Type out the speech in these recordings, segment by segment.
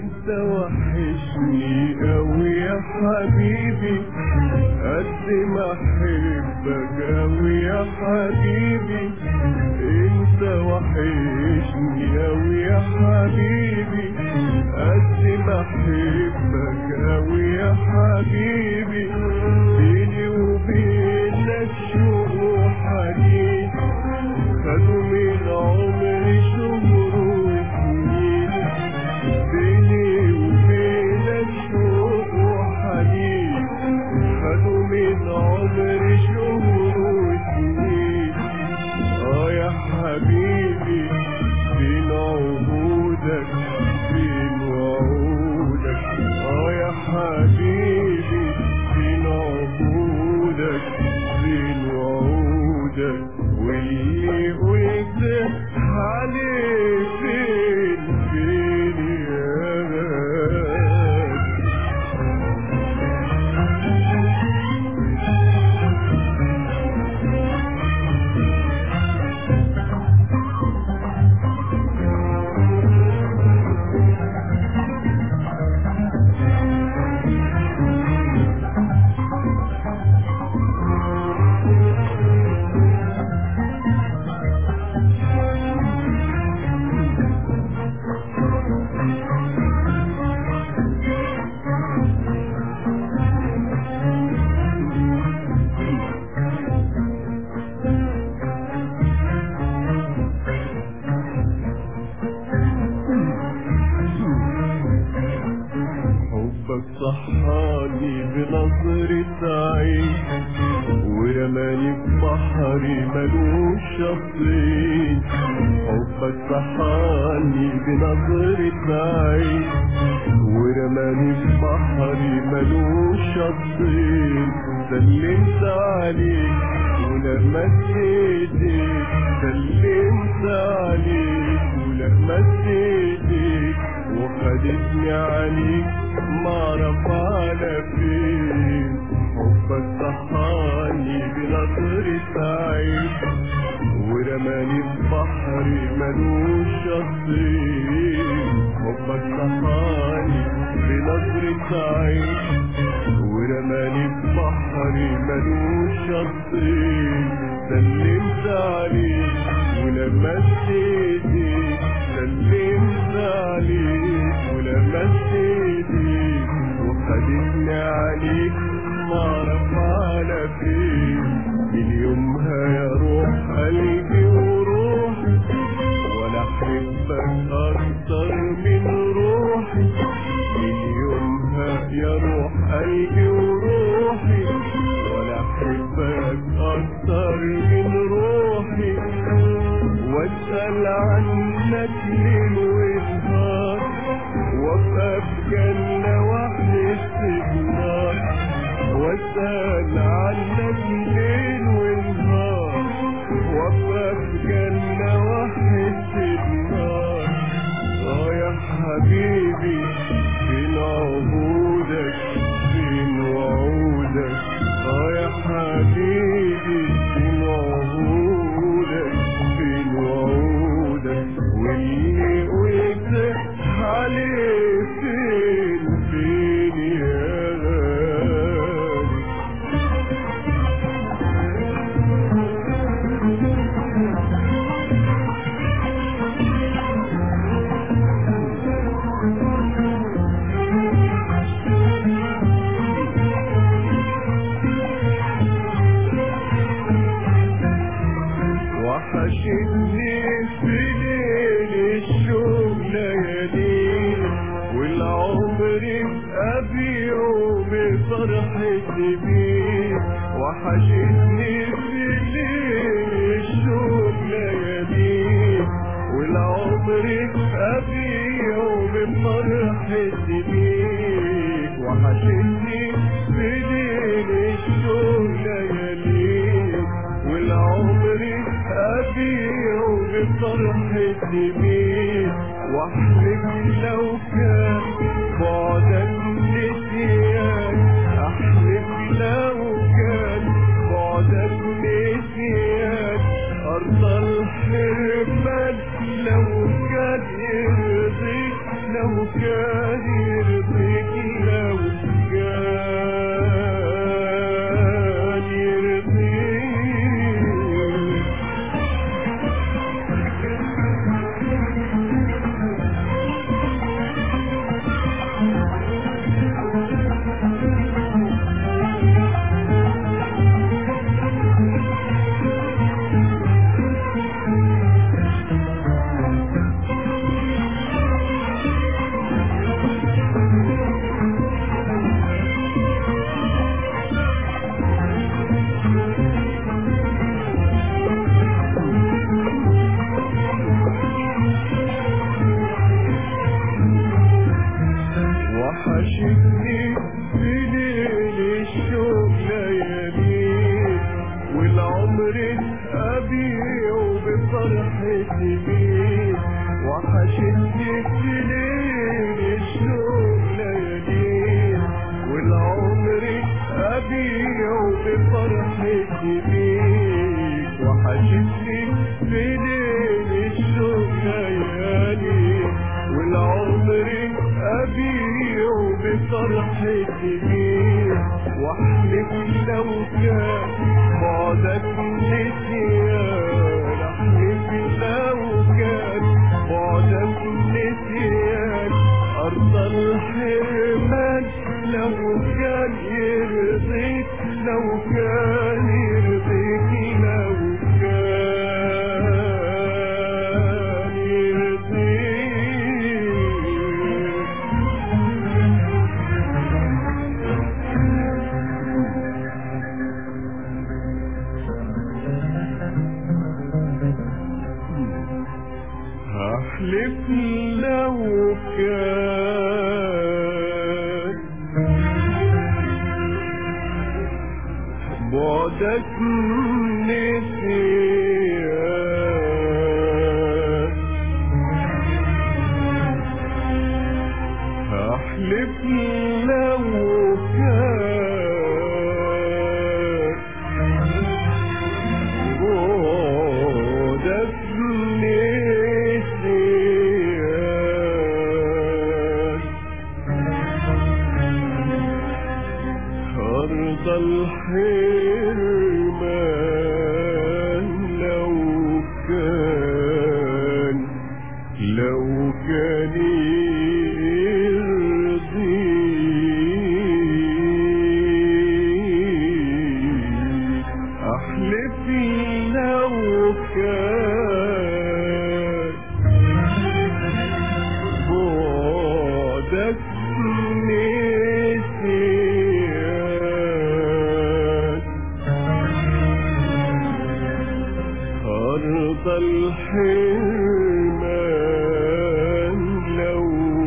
انت وحشني قوي يا حبيبي قد ما احبك قوي يا حبيبي انت وحشني قوي يا حبيبي قد ما احبك قوي يا حبيبي بيني وبينك شوق وحنين خدوا من عمري شهور وسنين بيني وبينك شوق وحنين خدوا من عمري شهور وسنين اه يا حبيبي فين عهودك فين وعودك اه يا حبيبي فين عهودك فين وعودك واللي قلت عليه فين فين يا غالي حبك صحاني بنظرة عين ورماني في بحري ملوش شطين حبك صحاني بنظرة عين ورماني في بحري ملوش شطين سلمت عليك ولمست ايديك سلمت عليك ولمست ايديك وخدتني عليك معرف على فين حبك صحاني بنظرة عين ورماني في بحري ملوش شطين حبك صحاني بنظرة عين ورماني في بحري ملوش شطين سلمت عليك ولمست ايديك سلمت عليك ولمست ايديك وخدتني عليك معرف على فين من يومها يا روح قلبي وروحي ولا احبك اكتر من روحي من يومها يا روح قلبي وروحي ولا احبك اكتر من روحي واسال عنك ليل ونهار وابقى في جنه واحلف بنار واسال عنك ليل ونهار وابقى في جنه واحلف بنار اه يا حبيبي فين عهودك فين وعودك اه يا حبيبي فين عهودك فين وعودك واللي قلت عليه فين فين يا غالي وحشتني في ليل الشوق لياليل والعمر أبيعه بفرحة بيه وحشتني في ليل الشوق لياليل والعمر أبيعه بفرحة بيه وحشتني في ليل الشوق لياليل والعمر أبيعه بفرحة بيه واحلف لو كان بعدك نسيان احلف لو كان بعدك نسيان ارض الحرمان لو كان يرضيك لو كان وحشتني سنين الشوق ليالين والعمر أبيعه بفرحتي بيك وحشتني سنين الشوق ليالين والعمر أبيعه بفرحتي بيك واحلف لو كان بعدك نسيان احلف لو كان بعدك نسيان ارض الحرمان لو كان يرضيك لو كان يرضيك لو كان يرضيك هحلف لو كان بعدك نسيان هحلف لو كان بعدك نسيان أرض الحرمان لو كان لو كان يرضيك أحلف لو كان بعدك نسيان أرض الحرمان لو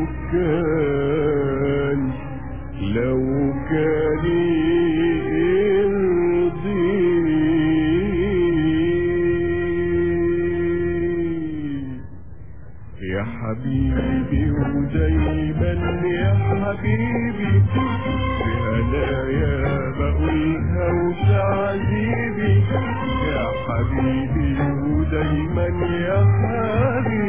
كان لو كان يرضيك يا حبيبي ودايما يا حبيبي في هدايا بقولها وتعذيبي يا حبيبي ودايما يا حبيبي